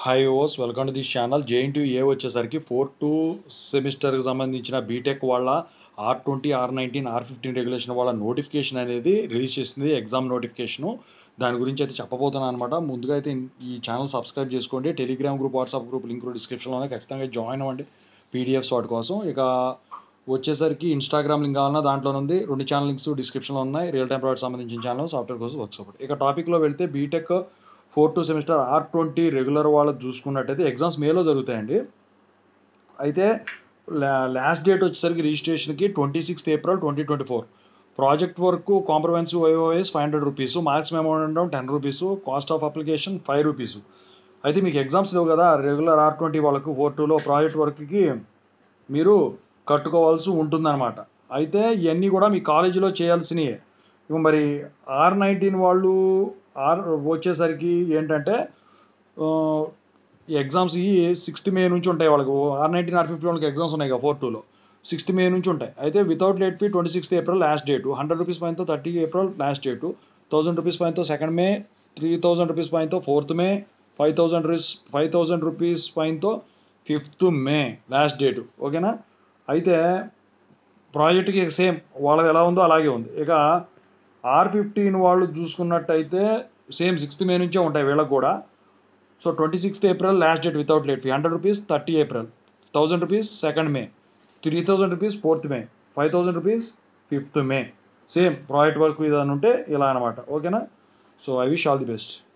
hi ఓస్ welcome to this channel JNT A వచ్చేసరికి four two సెమిస్టర్కి సంబంధించిన బీటెక్ వాళ్ళ R twenty R nineteen R fifteen regulation వాళ్ళ నోటిఫికేషన్ అనేది రిలీజ్ చేసింది ఎగ్జామ్ నోటిఫికేషను దాని గురించి అయితే చెప్పబోతున్నాను అనమాట ముందుగా అయితే ఈ ఛానల్ సబ్స్క్రైబ్ చేసుకోండి Telegram group WhatsApp group link డిస్క్రిప్షన్లోనే ఖచ్చితంగా జాయిన్ అవ్వండి పీడిఎఫ్స్ వాటి కోసం ఇక వచ్చేసరికి ఇన్స్టాగ్రామ్ లింక్ కావాలన్నా దాంట్లో ఉంది రెండు ఛానల్ లింక్స్ డిస్క్రిప్షన్లో ఉన్నాయి రియల్ టైం ప్రాజెక్ట్ సంబంధించిన ఛానల్ సాఫ్ట్వేర్ కోసం వర్క్ సపోర్ట్ ఇక టాపిక్లో వెళ్తే BTech four two semester R twenty regular వాళ్ళకి చూసుకున్నట్టయితే ఎగ్జామ్స్ మేలో జరుగుతాయండి అయితే లాస్ట్ డేట్ వచ్చేసరికి రిజిస్ట్రేషన్కి twenty sixth April twenty twenty four project work comprehensive IOS five hundred rupees marks memorandum ten rupees cost of application five rupees అయితే మీకు exams లేవు కదా రెగ్యులర్ ఆర్ ట్వంటీ వాళ్ళకు ఫోర్ టూలో ప్రాజెక్ట్ వర్క్కి మీరు కట్టుకోవాల్సి ఉంటుందన్నమాట అయితే ఇవన్నీ కూడా మీ కాలేజీలో చేయాల్సినవి ఇక మరి ఆర్ నైన్టీన్ వాళ్ళు ఆర్ వచ్చేసరికి ఏంటంటే ఎగ్జామ్స్ ఈ సిక్స్త్ మే నుంచి ఉంటాయి వాళ్ళకు ఆర్ నైన్టీన్ ఆర్ ఫిఫ్టీ వాళ్ళకి ఎగ్జామ్స్ ఉన్నాయి కదా ఫోర్ టూలో సిక్స్త్ మే నుంచి ఉంటాయి అయితే without late fee twenty sixth April last date hundred rupees పైనతో thirty April last date thousand rupees పైనతో second May three thousand rupees పైనతో fourth May five thousand rupees five thousand rupees పైనతో fifth May last date ఓకేనా అయితే ప్రాజెక్ట్కి same వాళ్ళది ఎలా ఉందో అలాగే ఉంది ఇక ఆర్ ఫిఫ్టీన్ వాళ్ళు చూసుకున్నట్టయితే సేమ్ సిక్స్త్ మే నుంచే ఉంటాయి వీళ్ళకి కూడా so twenty sixth April last date without late fee hundred rupees thirty April thousand rupees second May three thousand rupees fourth May five thousand rupees fifth May same project work ఇది అని ఉంటే ఇలా అనమాట ఓకేనా so I wish all the best